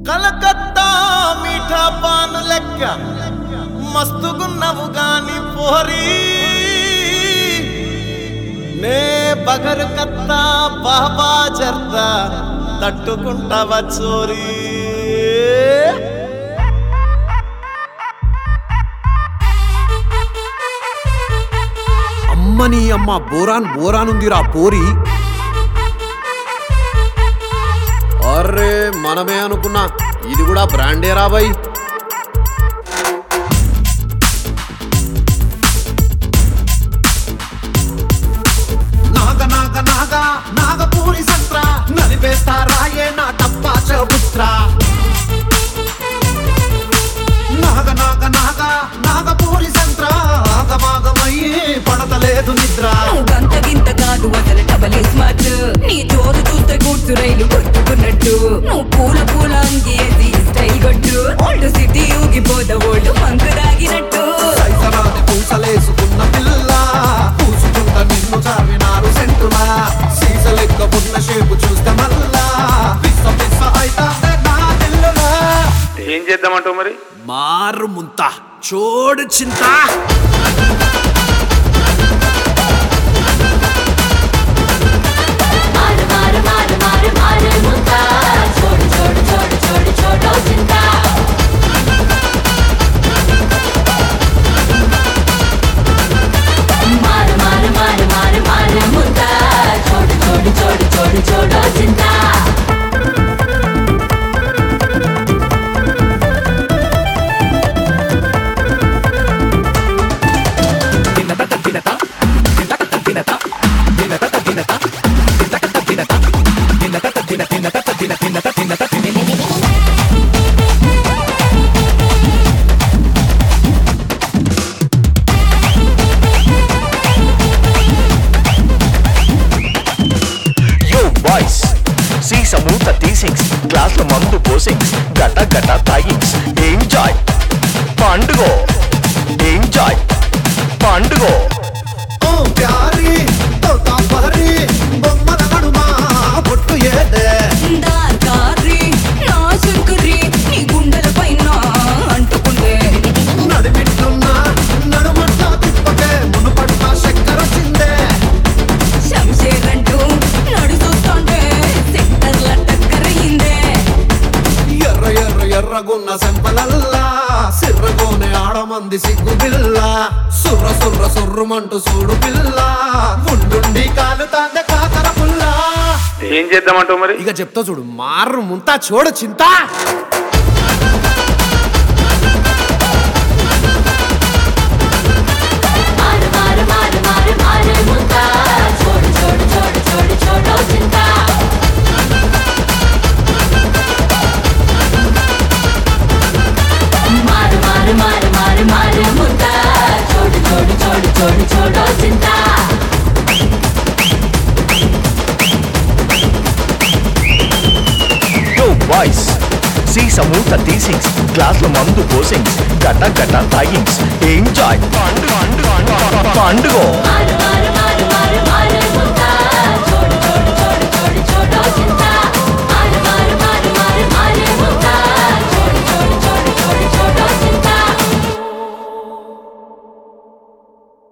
కలకత్తా మీఠా పాను లెక్క మస్తుగున్నవు గాని పోరి నే బగరు కత్తా బాబా జర్దా తట్టుకుంటావా చోరీ అమ్మని అమ్మ బోరాన్ బోరాన్ ఉందిరా పోరి అర్రే మనమే అనుకున్నా ఇది కూడా బ్రాండే రాబాయ్ నాగ నాగ నాగ నాగపూరి సంత్ర నలిపేస్తారాయే నా టప్పా చబుత్ర నాగ నాగ నాగ నాగపూరి సంత్ర ఆగమాగమయ్యి పడతలేదు నిద్ర నువ్వు గంత గింత కాదు అసలు డబల్ స్మార్ట్ నీ జోరు చూస్తే కూర్చు రైలు కొట్టుకున్నట్టు నువ్వు పూల పూల అంగేసి స్టైల్ కొట్టు ఓల్డ్ సిటీ ఊగిపోద ఓల్డ్ మంకు దాగినట్టు సైసరాని పూసలేసుకున్న పిల్ల పూసుకుంట నిన్ను చావినారు సెంటులా సీస లెక్క ఉన్న షేపు చూస్తే మల్లా పిస్స పిస్స అయితాందే నా దిల్లులా ఏం చేద్దామంటావు మరి మారు ముంత చోడు చింత మారు మారు మారు మారు మారు ముద్ద చోడు చోడు చోడు చోడు చోడో చింత మారు మారు మారు మారు మారు ముద్ద చోడు చోడు చోడు చోడు చోడో చింత యో బాయ్స్ సీస మూత తీసింగ్స్ గ్లాసుల మందు పోసింగ్స్ గట గట తాగింగ్స్ ఎంజాయ్ పండుగ ఎంజాయ్ పండుగ ఓ ప్యారి తోతా పహరి బొమ్మల నడుమా బొట్టు ఏదే దార్కారి నా శంకరి నీ గుండెల పైన అంటుకుందే నడిమిట్టున్న నడుమంతా తిప్పకే మునుపట్ల చక్కెర చిందే శంషేర్ అంటూ నడుస్తుంటే సెక్టర్ల టక్కరయిందే ఎర్ర ఎర్ర ఎర్రగున్న సెంపలల్లా సిర్రగోనే ఆడమంది సిగ్గు పిల్ల సుర్ర సుర్ర సుర్రుమంటూ చూడు పిల్ల ఉండుండి కాలుతాందే కాకర పుల్ల ఏం చేద్దామంటావు మరి ఇక చెప్తా చూడు మారు ముంత చోడు చింత మారు మారు మారు మారు మారు ముద్ద చోడు చోడు చోడు చోడు చోడో చింత మారు మారు మారు మారు మారు ముద్ద చోడు చోడు చోడు చోడు చోడో చింత యో బాయ్స్ సీస మూత తీసింగ్స్ గ్లాసుల మందు పోసింగ్స్ గట గట తాగింగ్స్ ఎంజాయ్ పండుగ పండుగ మారు